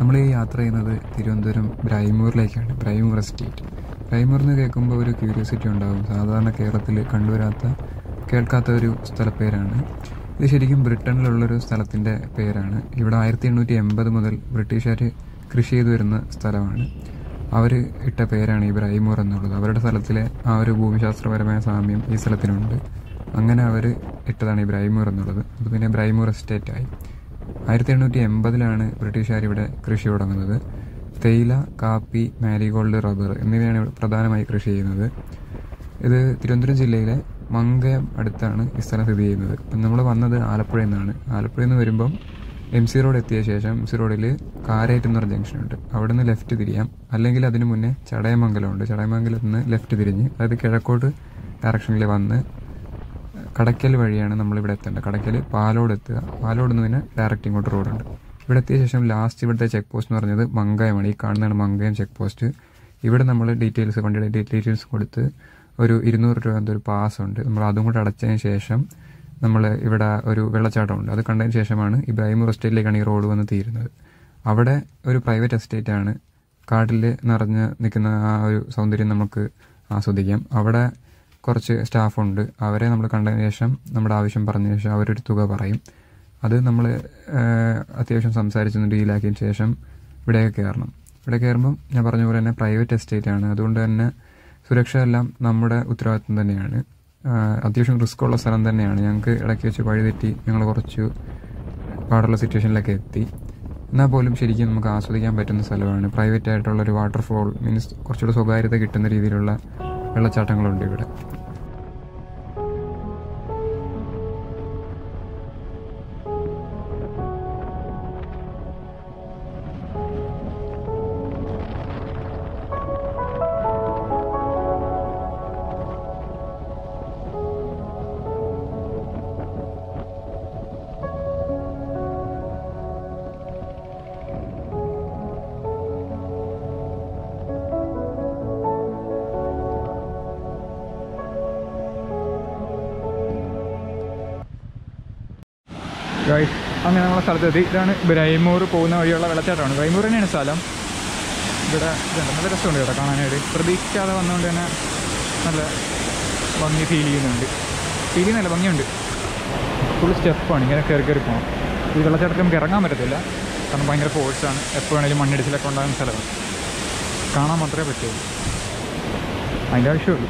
നമ്മൾ ഈ യാത്ര ചെയ്യുന്നത് തിരുവനന്തപുരം ബ്രൈമൂറിലേക്കാണ് ബ്രൈമൂർ എസ്റ്റേറ്റ് ബ്രൈമൂർ എന്ന് കേൾക്കുമ്പോൾ ഒരു ക്യൂരിയോസിറ്റി ഉണ്ടാകും സാധാരണ കേരളത്തിൽ കണ്ടുവരാത്ത കേൾക്കാത്ത ഒരു സ്ഥലപ്പേരാണ് ഇത് ശരിക്കും ബ്രിട്ടനിലുള്ളൊരു സ്ഥലത്തിൻ്റെ പേരാണ് ഇവിടെ ആയിരത്തി എണ്ണൂറ്റി എൺപത് മുതൽ ബ്രിട്ടീഷുകാർ കൃഷി ചെയ്തു വരുന്ന സ്ഥലമാണ് അവർ ഇട്ട പേരാണ് ഈ ബ്രൈമൂർ എന്നുള്ളത് അവരുടെ സ്ഥലത്തിലെ ആ ഒരു ഭൂമിശാസ്ത്രപരമായ സാമ്യം ഈ സ്ഥലത്തിനുണ്ട് അങ്ങനെ അവർ ഇട്ടതാണ് ഈ ബ്രൈമൂർ എന്നുള്ളത് അത് പിന്നെ ബ്രൈമൂർ എസ്റ്റേറ്റായി ആയിരത്തി എണ്ണൂറ്റി എൺപതിലാണ് ബ്രിട്ടീഷുകാർ ഇവിടെ കൃഷി തുടങ്ങുന്നത് തേയില കാപ്പി മാരിഗോൾഡ് റബ്ബർ എന്നിവയാണ് ഇവിടെ പ്രധാനമായി കൃഷി ചെയ്യുന്നത് ഇത് തിരുവനന്തപുരം ജില്ലയിലെ മങ്കയം അടുത്താണ് ഈ സ്ഥലം സ്ഥിതി ചെയ്യുന്നത് അപ്പം നമ്മൾ വന്നത് ആലപ്പുഴയിൽ നിന്നാണ് ആലപ്പുഴയിൽ നിന്ന് വരുമ്പം എം സി റോഡ് എത്തിയ ശേഷം എം സി റോഡിൽ കാരേറ്റ് എന്ന് പറഞ്ഞ ജംഗ്ഷനുണ്ട് അവിടെ നിന്ന് ലെഫ്റ്റ് തിരിയാം അല്ലെങ്കിൽ അതിന് മുന്നേ ചടയമംഗലമുണ്ട് ചടയമംഗലത്ത് നിന്ന് ലെഫ്റ്റ് തിരിഞ്ഞ് അതായത് കിഴക്കോട്ട് ഡയറക്ഷനിൽ വന്ന് കടയ്ക്കൽ വഴിയാണ് നമ്മളിവിടെ എത്തേണ്ടത് കടയ്ക്കൽ പാലോട് എത്തുക പാലോട് നിന്ന് പിന്നെ ഡയറക്റ്റ് ഇങ്ങോട്ട് റോഡുണ്ട് ഇവിടെ എത്തിയ ശേഷം ലാസ്റ്റ് ഇവിടുത്തെ ചെക്ക് പോസ്റ്റ് എന്ന് പറഞ്ഞത് മങ്കയമാണ് ഈ കാണുന്നതാണ് മങ്കയം ചെക്ക് പോസ്റ്റ് ഇവിടെ നമ്മൾ ഡീറ്റെയിൽസ് വണ്ടിയുടെ ഡീറ്റെയിൽസ് കൊടുത്ത് ഒരു ഇരുന്നൂറ് രൂപ എന്തോ ഒരു പാസ് ഉണ്ട് നമ്മൾ അതും കൂടെ അടച്ചതിന് ശേഷം നമ്മൾ ഇവിടെ ഒരു വെള്ളച്ചാട്ടമുണ്ട് അത് കണ്ടതിന് ശേഷമാണ് ഈ ബ്രൈമൂർ എസ്റ്റേറ്റിലേക്കാണ് ഈ റോഡ് വന്ന് തീരുന്നത് അവിടെ ഒരു പ്രൈവറ്റ് എസ്റ്റേറ്റ് ആണ് കാട്ടിൽ നിറഞ്ഞ് നിൽക്കുന്ന ആ ഒരു സൗന്ദര്യം നമുക്ക് ആസ്വദിക്കാം അവിടെ കുറച്ച് സ്റ്റാഫുണ്ട് അവരെ നമ്മൾ കണ്ടതിന് ശേഷം നമ്മുടെ ആവശ്യം പറഞ്ഞ ശേഷം അവരൊരു തുക പറയും അത് നമ്മൾ അത്യാവശ്യം സംസാരിച്ചൊന്ന് ഡീലാക്കിയതിന് ശേഷം ഇവിടെയൊക്കെ കയറണം ഇവിടെ കയറുമ്പം ഞാൻ പറഞ്ഞ പോലെ തന്നെ പ്രൈവറ്റ് എസ്റ്റേറ്റ് ആണ് അതുകൊണ്ട് തന്നെ സുരക്ഷ എല്ലാം നമ്മുടെ ഉത്തരവാദിത്വം തന്നെയാണ് അത്യാവശ്യം റിസ്ക് ഉള്ള സ്ഥലം തന്നെയാണ് ഞങ്ങൾക്ക് ഇടയ്ക്ക് വെച്ച് വഴിതെറ്റി ഞങ്ങൾ കുറച്ച് പാടുള്ള സിറ്റുവേഷനിലൊക്കെ എത്തി എന്നാൽ പോലും ശരിക്കും നമുക്ക് ആസ്വദിക്കാൻ പറ്റുന്ന സ്ഥലമാണ് പ്രൈവറ്റ് ആയിട്ടുള്ള ഒരു വാട്ടർഫോൾ മീൻസ് കുറച്ചുകൂടെ സ്വകാര്യത കിട്ടുന്ന രീതിയിലുള്ള വെള്ളച്ചാട്ടങ്ങളുണ്ട് ഇവിടെ ഗൈസ് അങ്ങനെ നമ്മളെ സ്ഥലത്തെത്തി ഇതാണ് ബ്രൈമൂർ പോകുന്ന വഴിയുള്ള വെള്ളച്ചാട്ടമാണ് ബ്രൈമൂർ തന്നെയാണ് സ്ഥലം ഇവിടെ ഇതുണ്ട് നല്ല രസമുണ്ട് കേട്ടോ കാണാനായിട്ട് പ്രതീക്ഷിക്കാതെ വന്നുകൊണ്ട് തന്നെ നല്ല ഭംഗി ഫീൽ ചെയ്യുന്നുണ്ട് ഫീൽ ചെയ്യുന്നില്ല ഭംഗിയുണ്ട് ഫുൾ സ്റ്റെപ്പാണ് ഇങ്ങനെ കയറി കയറി പോകണം ഈ വെള്ളച്ചാട്ടത്തിൽ നമുക്ക് ഇറങ്ങാൻ പറ്റത്തില്ല കാരണം ഭയങ്കര ഫോഴ്സാണ് എപ്പോൾ വേണേലും മണ്ണിടിച്ചിലൊക്കെ ഉണ്ടാകുന്ന സ്ഥലമാണ് കാണാൻ മാത്രമേ പറ്റുള്ളൂ അതിൻ്റെ ആവശ്യമുള്ളൂ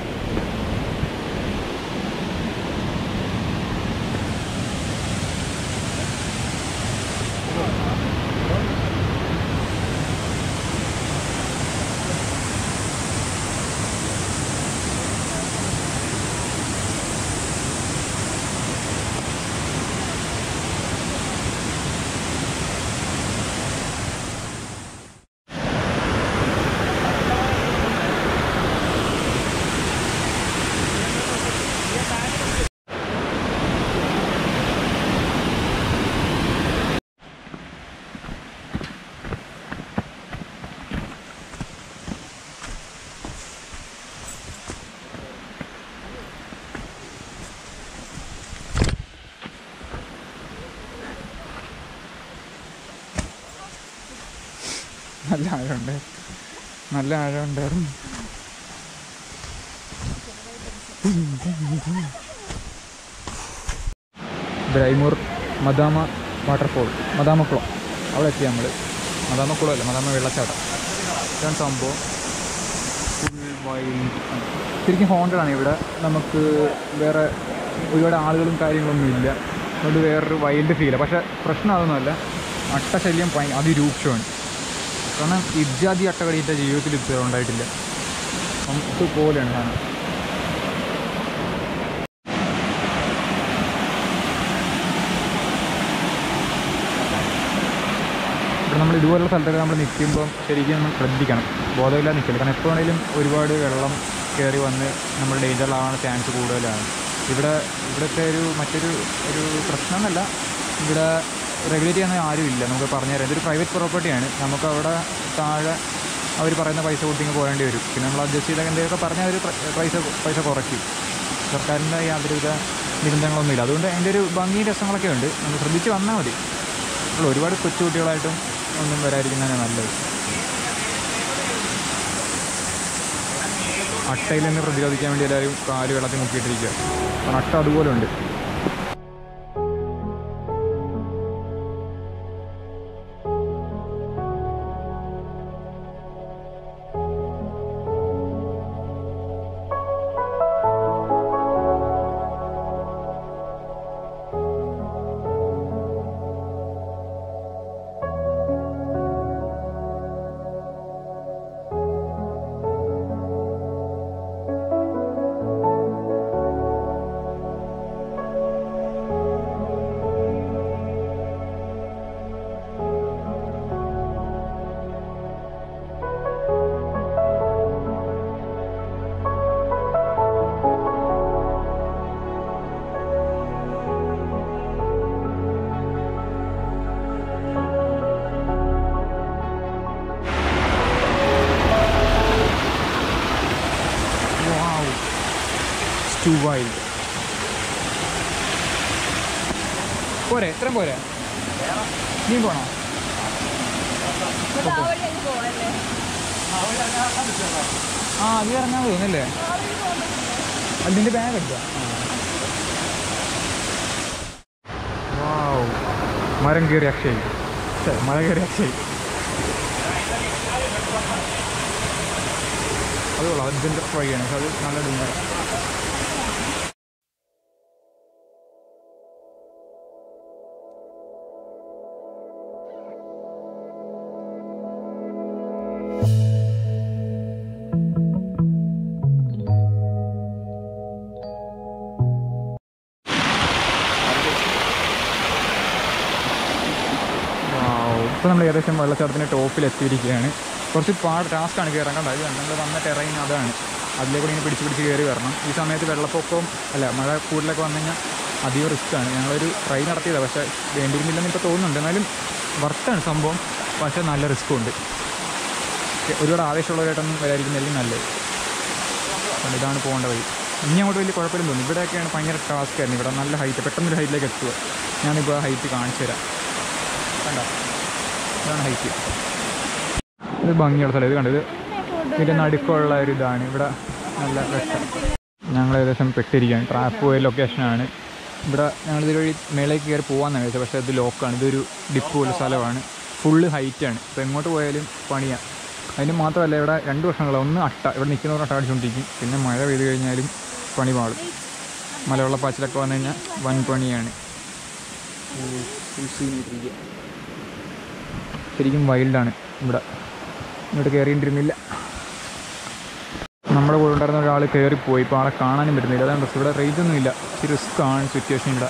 നല്ല ആഴമുണ്ട് നല്ല ആഴമുണ്ടായിരുന്നു ബ്രൈമൂർ മദാമ വാട്ടർഫോൾ മദാമക്കുളം അവിടെ എത്തി നമ്മൾ മദാമക്കുളം അല്ല മദാമ വെള്ളച്ചാട്ടം ഇതാണ് സംഭവം ഫുൾ വൈൽഡ് ശരിക്കും ഹോണ്ടഡാണ് ഇവിടെ നമുക്ക് വേറെ ഒരുപാട് ആളുകളും കാര്യങ്ങളൊന്നും ഇല്ല അതുകൊണ്ട് വേറൊരു വൈൽഡ് ഫീലാണ് പക്ഷേ പ്രശ്നം അതൊന്നുമല്ല അട്ടശല്യം ഭയ അതിരൂക്ഷമാണ് കാരണം ഇജാതി അട്ടകടിയിട്ട് ജീവിതത്തിൽ ഇതുവരെ ഉണ്ടായിട്ടില്ല നമുക്ക് പോലെയാണ് സാധനം ഇവിടെ നമ്മൾ ഇതുപോലുള്ള സ്ഥലത്തൊക്കെ നമ്മൾ നിൽക്കുമ്പോൾ ശരിക്കും നമ്മൾ ശ്രദ്ധിക്കണം ബോധമില്ലാതെ നിൽക്കില്ല കാരണം എപ്പോൾ വേണേലും ഒരുപാട് വെള്ളം കയറി വന്ന് നമ്മൾ ഡേഞ്ചറിലാവാൻ ചാൻസ് കൂടുതലാണ് ഇവിടെ ഇവിടുത്തെ ഒരു മറ്റൊരു ഒരു പ്രശ്നം എന്നല്ല ഇവിടെ റെഗുലേറ്റ് ചെയ്യാൻ ആരും ഇല്ല നമുക്ക് പറഞ്ഞുതരാം ഇതൊരു പ്രൈവറ്റ് പ്രോപ്പർട്ടിയാണ് നമുക്ക് അവിടെ താഴെ അവർ പറയുന്ന പൈസ കൊടുത്തിങ്ങ് പോകേണ്ടി വരും പിന്നെ നമ്മൾ അഡ്ജസ്റ്റ് ചെയ്തൊക്കെ എന്തെങ്കിലുമൊക്കെ പറഞ്ഞാൽ അവർ പൈസ പൈസ കുറയ്ക്കും സർക്കാരിൻ്റെ യാതൊരുവിധ നിബന്ധനകളൊന്നും ഇല്ല അതുകൊണ്ട് അതിൻ്റെ ഒരു ഭംഗി രസങ്ങളൊക്കെ ഉണ്ട് നമ്മൾ ശ്രദ്ധിച്ച് വന്നാൽ മതി ഉള്ളൂ ഒരുപാട് കൊച്ചുകുട്ടികളായിട്ടും ഒന്നും വരാതിരിക്കുന്നതാണ് നല്ലത് അട്ടയിൽ നിന്ന് പ്രതിരോധിക്കാൻ വേണ്ടി എല്ലാവരും കാല് വെള്ളത്തിൽ മുക്കിയിട്ടിരിക്കുക കാരണം അട്ട അതുപോലെ ഉണ്ട് വാവ് സ്റ്റു വൈൽഡ് പോരെ ഇത്രയും പോരെ നീ പോണോ ആ അത് ഇറങ്ങാൻ തോന്നുന്നല്ലേ അതിൻ്റെ ബാഗ് എടുക്കാം വാവ് മരം കയറി അക്ഷയ് ഛെ, മഴ കയറി അക്ഷയ് അത് കൊള്ളാം അതിൻ്റെ വഴിയാണ് പക്ഷെ അത് നല്ല ഡിന്നർ ഇപ്പോൾ നമ്മൾ ഏകദേശം വെള്ളച്ചാട്ടത്തിൻ്റെ ടോപ്പിൽ എത്തിയിരിക്കുകയാണ് കുറച്ച് പാട് ടാസ്ക്കാണ് കയറാൻ കണ്ടത് അത് നമ്മൾ വന്ന ടെറൈൻ അതാണ് അതിലേക്ക് ഇങ്ങനെ പിടിച്ച് പിടിച്ച് കയറി വരണം ഈ സമയത്ത് വെള്ളപ്പൊക്കവും അല്ല മഴ കൂടുതലൊക്കെ വന്നു കഴിഞ്ഞാൽ അധികം റിസ്ക്കാണ് ഞങ്ങളൊരു ട്രൈ നടത്തിയതാണ് പക്ഷേ വേണ്ടിയിരുന്നില്ലെന്ന് ഇപ്പോൾ തോന്നുന്നുണ്ട് എന്നാലും വർത്താണ് സംഭവം പക്ഷേ നല്ല റിസ്ക്കും ഉണ്ട് ഒരുപാട് ആവേശമുള്ളവരായിട്ടൊന്നും വരാതിരിക്കുന്നതായിരിക്കും നല്ലത് അതുകൊണ്ട് ഇതാണ് പോകേണ്ട വഴി ഇനി അങ്ങോട്ട് വലിയ കുഴപ്പമില്ല തോന്നുന്നു ഇവിടെയൊക്കെയാണ് ഭയങ്കര ടാസ്ക് ആയിരുന്നു ഇവിടെ നല്ല ഹൈറ്റ് പെട്ടെന്നൊരു ഹൈറ്റിലേക്ക് എത്തുക ഞാനിപ്പോൾ ആ ഹൈറ്റ് കാണിച്ചു തരാം കണ്ട ഇതാണ് ഹൈറ്റ് ഇത് ഭംഗിയുള്ള സ്ഥലം ഇത് കണ്ടത് ഇതിൻ്റെ നടുക്കുള്ള ഒരു ഇതാണ് ഇവിടെ നല്ല രസം ഞങ്ങൾ ഏകദേശം പെട്ടിരിക്കുകയാണ് ട്രാപ്പ് പോയ ലൊക്കേഷനാണ് ഇവിടെ ഞങ്ങൾ ഇതുവഴി മേലേക്ക് കയറി പോകാമെന്നാണ് വെച്ചത് പക്ഷേ ഇത് ലോക്കാണ് ഇതൊരു ഡിപ്പ് പോലെ സ്ഥലമാണ് ഫുള്ള് ഹൈറ്റാണ് ഇപ്പോൾ എങ്ങോട്ട് പോയാലും പണിയാണ് അതിന് മാത്രമല്ല ഇവിടെ രണ്ട് വർഷങ്ങളാണ് ഒന്ന് അട്ട ഇവിടെ നിൽക്കുന്നവർ അട്ട അടിച്ചുകൊണ്ടിരിക്കും പിന്നെ മഴ പെയ്ത് കഴിഞ്ഞാലും പണി പാടും മലവെള്ളപ്പാച്ചിലൊക്കെ വന്നു കഴിഞ്ഞാൽ വൻ പണിയാണ് ശരിക്കും വൈൽഡാണ് ഇവിടെ ഇങ്ങോട്ട് കയറിയിട്ടിരുന്നില്ല നമ്മുടെ കൂടെ ഉണ്ടായിരുന്ന ഒരാൾ കയറിപ്പോയി ഇപ്പോൾ ആളെ കാണാനും പറ്റുന്നില്ല അതാണ് പ്രശ്നം ഇവിടെ റേഞ്ച് ഒന്നുമില്ല ഇച്ചിരി റിസ്ക് ആണ് സിറ്റുവേഷൻ ഇവിടെ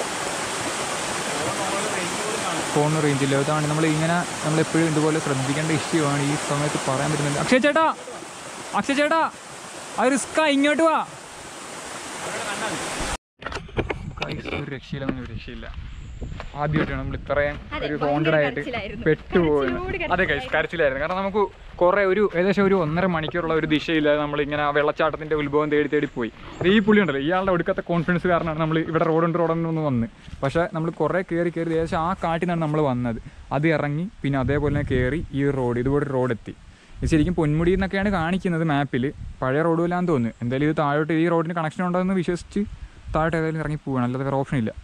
ഫോണിന് റേഞ്ച് ഇല്ല അതാണ് നമ്മൾ ഇങ്ങനെ നമ്മളെപ്പോഴും ഇതുപോലെ ശ്രദ്ധിക്കേണ്ട ഇഷ്യൂ ആണ് ഈ സമയത്ത് പറയാൻ പറ്റുന്നില്ല അക്ഷയ് ചേട്ടാ അക്ഷയ് ചേട്ടാ അത് റിസ്ക്കാ ഇങ്ങോട്ട് വാ Guys, ഒരു രക്ഷയില്ല ഒരു രക്ഷയില്ല ആദ്യമായിട്ടാണ് നമ്മൾ ഇത്രയും അതെ, ഒരു ഭയങ്കര കോണ്ടഡ് ആയിട്ട് കരച്ചിലായിരുന്നു. പെട്ടുപോകുന്നത് കരച്ചിലോട് അതെ കൈസ് കരച്ചിലായിരുന്നു കാരണം നമുക്ക് കുറേ ഒരു ഏകദേശം ഒരു ഒന്നര മണിക്കൂറുള്ള ഒരു ദിശയില്ലാതെ നമ്മൾ ഇങ്ങനെ ആ വെള്ളച്ചാട്ടത്തിന്റെ ഉത്ഭവം തേടി തേടി പോയി ഈ പുള്ളി ഉണ്ടല്ലോ ഇയാളുടെ ഒടുക്കത്തെ കോൺഫിഡൻസ് കാരണമാണ് നമ്മൾ ഇവിടെ റോഡുണ്ട് റോഡുണ്ട് എന്ന് വന്ന് പക്ഷേ നമ്മൾ കുറേ കയറി കയറി ഏകദേശം ആ കാട്ടിൽ നിന്നാണ് നമ്മൾ വന്നത് അത് ഇറങ്ങി പിന്നെ അതേപോലെ തന്നെ കയറി ഈ റോഡ് ഇതുപോലെ ഒരു റോഡ് എത്തി ഇത് ശരിക്കും പൊന്മുടി എന്നൊക്കെയാണ് കാണിക്കുന്നത് മാപ്പിൽ പഴയ റോഡ് ഇല്ലാന്ന് തോന്നുന്നു എന്തായാലും ഇത് താഴോട്ട് ഈ റോഡിന് കണക്ഷൻ ഉണ്ടോയെന്ന് വിശ്വസിച്ച് താഴോട്ട് ഏതായാലും ഇറങ്ങി പോവുകയാണ് അല്ലാതെ വേറെ ഓപ്ഷൻ ഇല്ല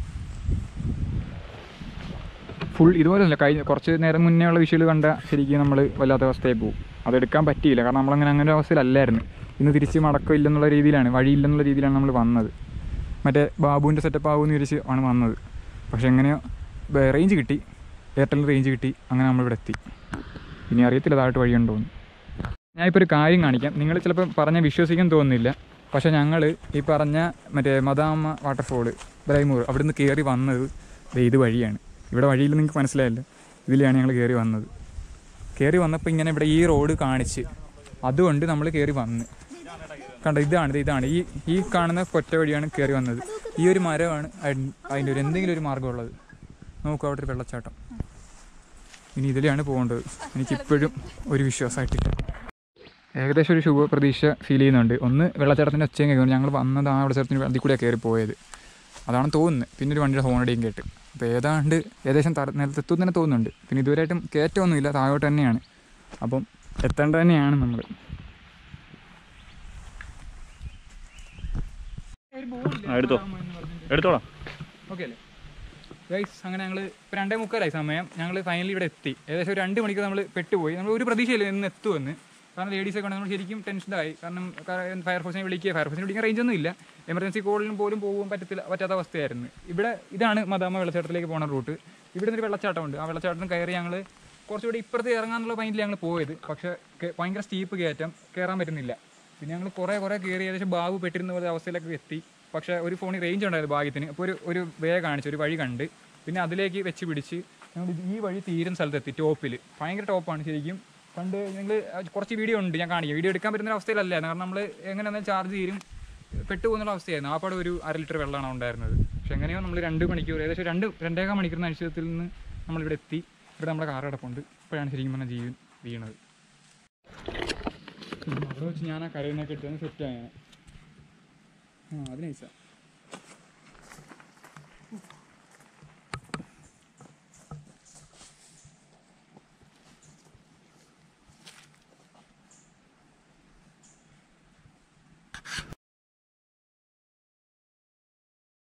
ഫുൾ ഇതുപോലെ അല്ല കഴിഞ്ഞ കുറച്ച് നേരം മുന്നേ ഉള്ള വിഷയം കണ്ട ശരിക്കും നമ്മൾ വല്ലാത്ത അവസ്ഥയിൽ പോകും അതെടുക്കാൻ പറ്റിയില്ല കാരണം നമ്മളങ്ങനെ അങ്ങനെ ഒരു അവസ്ഥയിലല്ലായിരുന്നു ഇന്ന് തിരിച്ച് മടക്കമില്ലെന്നുള്ള രീതിയിലാണ് വഴിയില്ലെന്നുള്ള രീതിയിലാണ് നമ്മൾ വന്നത് മറ്റേ ബാബുവിൻ്റെ സെറ്റപ്പ് ആകുമെന്ന് വിചാരിച്ച് ആണ് വന്നത് പക്ഷെ എങ്ങനെയോ റേഞ്ച് കിട്ടി എയർടെലിന് റേഞ്ച് കിട്ടി അങ്ങനെ നമ്മളിവിടെ എത്തി ഇനി അറിയത്തില്ല താഴോട്ട് വഴിയുണ്ടോ എന്ന് ഞാനിപ്പോൾ ഒരു കാര്യം കാണിക്കാം നിങ്ങൾ ചിലപ്പോൾ പറഞ്ഞ വിശ്വസിക്കാൻ തോന്നുന്നില്ല പക്ഷേ ഞങ്ങൾ ഈ പറഞ്ഞ മറ്റേ മദാമ്മ വാട്ടർഫോള് ബ്രൈമൂർ അവിടുന്ന് കയറി വന്നത് ദേ ഇത് വഴിയാണ് ഇവിടെ വഴിയിൽ നിങ്ങൾക്ക് മനസ്സിലായല്ലോ ഇതിലാണ് ഞങ്ങൾ കയറി വന്നത് കയറി വന്നപ്പോൾ ഇങ്ങനെ ഇവിടെ ഈ റോഡ് കാണിച്ച് അതുകൊണ്ട് നമ്മൾ കയറി വന്ന് കണ്ട ഇതാണ് ദേ ഇതാണ് ഈ ഈ കാണുന്ന കൊറ്റ വഴിയാണ് കയറി വന്നത് ഈ ഒരു മരമാണ് അതി- അതിൻ്റെ ഒരു എന്തെങ്കിലും ഒരു മാർഗ്ഗമുള്ളത് നോക്കൂ അവിടെ ഒരു വെള്ളച്ചാട്ടം ഇനി ഇതിലെയാണ് പോകേണ്ടത് എനിക്കിപ്പോഴും ഒരു വിശ്വാസമായിട്ടില്ല ഏകദേശം ഒരു ശുഭ പ്രതീക്ഷ ഫീൽ ചെയ്യുന്നുണ്ട് ഒന്ന് വെള്ളച്ചാട്ടത്തിൻ്റെ ഒച്ചയും കേൾക്കുന്നു ഞങ്ങൾ വന്നത് ആ വെള്ളച്ചാട്ടത്തിന് അതിൽ കൂടെയാണ് കയറി പോയത് അതാണ് തോന്നുന്നത് പിന്നെ ഒരു വണ്ടിയുടെ ഹോണടിയും കേട്ട് അപ്പോൾ ഏതാണ്ട് ഏകദേശം തറ നിലത്തെത്തും തന്നെ തോന്നുന്നുണ്ട് പിന്നെ ഇതുവരെയായിട്ടും കയറ്റമൊന്നുമില്ല താഴോട്ട് തന്നെയാണ് അപ്പം എത്തേണ്ട തന്നെയാണ് നമ്മൾ എടുത്തോ എടുത്തോളാം ഓക്കെ അല്ലേ ഗൈസ് അങ്ങനെ ഞങ്ങൾ ഇപ്പോൾ രണ്ടേ മുക്കാലായി സമയം ഞങ്ങൾ ഫൈനലി ഇവിടെ എത്തി ഏകദേശം ഒരു രണ്ട് മണിക്ക് നമ്മൾ പെട്ടുപോയി നമ്മൾ ഒരു പ്രതീക്ഷയില്ല ഇന്ന് എത്തുമെന്ന് കാരണം ലേഡീസൊക്കെ ഉണ്ട് നമ്മൾ ശരിക്കും ടെൻഷനായി കാരണം ഫയർഫോഴ്സിനെ വിളിക്കുക ഫയർഫോഴ്സിനെ വിളിക്കാൻ റേഞ്ച് ഒന്നും ഇല്ല എമർജൻസി കോളിനും പോലും പോകാൻ പറ്റത്തില്ല പറ്റാത്ത അവസ്ഥയായിരുന്നു ഇവിടെ ഇതാണ് മദാമ വെള്ളച്ചാട്ടത്തിലേക്ക് പോകുന്ന റൂട്ട് ഇവിടെ നിന്നൊരു വെള്ളച്ചാട്ടമുണ്ട് ആ വെള്ളച്ചാട്ടം കയറി ഞങ്ങൾ കുറച്ചുകൂടി ഇപ്പുറത്ത് ഇറങ്ങാനുള്ള പൈൻറ്റിൽ ഞങ്ങൾ പോയത് പക്ഷേ കെ- ഭയങ്കര സ്റ്റീപ്പ് കയറ്റം കയറാൻ പറ്റുന്നില്ല പിന്നെ ഞങ്ങൾ കുറേ കുറേ കയറി ഏകദേശം ബാബു പെട്ടിരുന്ന പോലെ അവസ്ഥയിലൊക്കെ എത്തി പക്ഷേ ഒരു ഫോണിൽ റേഞ്ച് ഉണ്ടായിരുന്നു ഭാഗ്യത്തിന് അപ്പോൾ ഒരു ഒരു വേ കാണിച്ചു ഒരു വഴി കണ്ട് പിന്നെ അതിലേക്ക് വെച്ച് പിടിച്ച് ഞങ്ങൾ ഇത് ഈ വഴി തീരുന്ന സ്ഥലത്തെത്തി ടോപ്പിൽ ഭയങ്കര ടോപ്പാണ് ശരിക്കും കണ്ട് നിങ്ങൾ കുറച്ച് വീഡിയോ ഉണ്ട് ഞാൻ കാണിക്കാം വീഡിയോ എടുക്കാൻ പറ്റുന്ന ഒരു അവസ്ഥയിലല്ല കാരണം നമ്മൾ എങ്ങനെയാണെന്ന് ചാർജ് തീരും പെട്ടു പോകുന്നുള്ള അവസ്ഥയായിരുന്നു ആ പാടെ ഒരു അര ലിറ്റർ വെള്ളമാണ് ഉണ്ടായിരുന്നത് പക്ഷെ എങ്ങനെയോ നമ്മൾ രണ്ട് മണിക്കൂർ ഏകദേശം രണ്ട് രണ്ടേകാൽ മണിക്കൂറിന് അനിശ്ചിതത്തിൽ നിന്ന് നമ്മളിവിടെ എത്തി ഇവിടെ നമ്മുടെ കാർ കിടപ്പുണ്ട് ഇപ്പോഴാണ് ശരിക്കും പറഞ്ഞാൽ ജീവൻ വീണത് ഉം, അവിടെ വെച്ച് ഞാൻ ആ കരയിനൊക്കെ എടുത്ത് സെറ്റ് ആയ ആ അത് നൈസാ